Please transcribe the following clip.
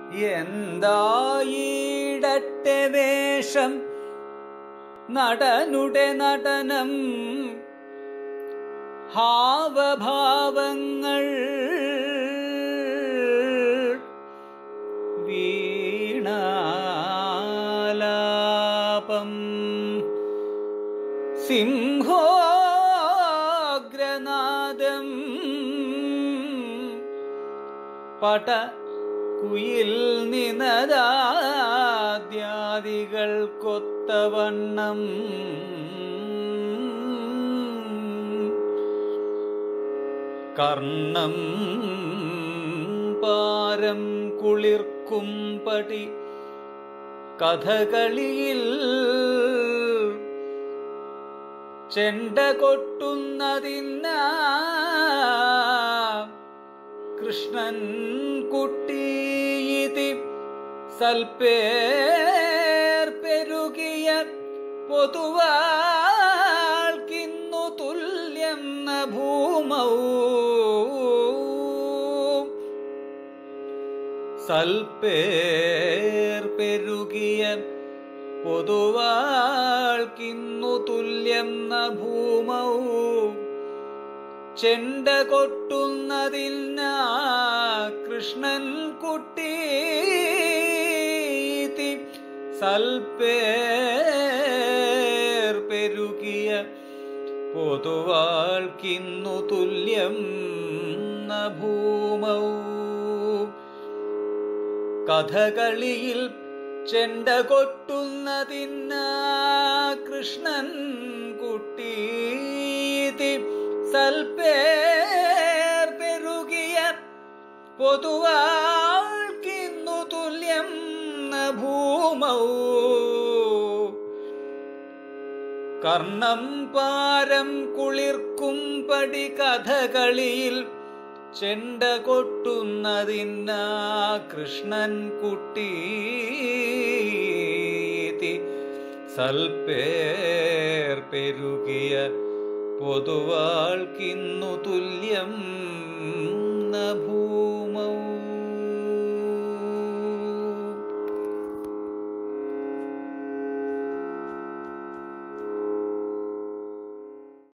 എന്തായിടട്ടെ വേഷം നടനുടെ നടനം ഹാവഭാവങ്ങൾ വീണാലാപം സിംഹോഗ്രനാദം പട കുയിൽ നിനദാദ്യാദികൾ കൊത്തവണ്ണം കർണം പാരം കുളിർക്കും പടി കഥകളിയിൽ ചെണ്ട കൊട്ടുന്നതിന്ന കൃഷ്ണൻ കുട്ടീതി സൽപ്പേർ പെരുകിയ പൊതുവാൾക്കിന്നു തുല്യം ന ഭൂമൗ സൽപ്പേർ പെരുകിയ പൊതുവാൾക്കിന്നു തുല്യം ന ഭൂമൗ ചെണ്ട കൊട്ടുന്നതിന്ന കൃഷ്ണൻ കുട്ടി സൽപ്പേർ പെരുകിയ പൊതുവാൾക്കിന്നു തുല്യം ന ഭൂമൗ കഥകളിയിൽ ചെണ്ട കൊട്ടുന്നതിന്ന കൃഷ്ണൻ കുട്ടീതി സൽപ്പേർ പെരുകിയ പൊതുവാൾക്കിന്നു തുല്യം ന ഭൂമൗ കർണം പാരം കുളിർക്കും പടി കഥകളിയിൽ ചെണ്ട കൊട്ടുന്നതിന്ന കൃഷ്ണൻ കുട്ടി സൽപ്പേർ പെരുകിയ പൊതുവാൾക്കിന്നു തുല്യം ന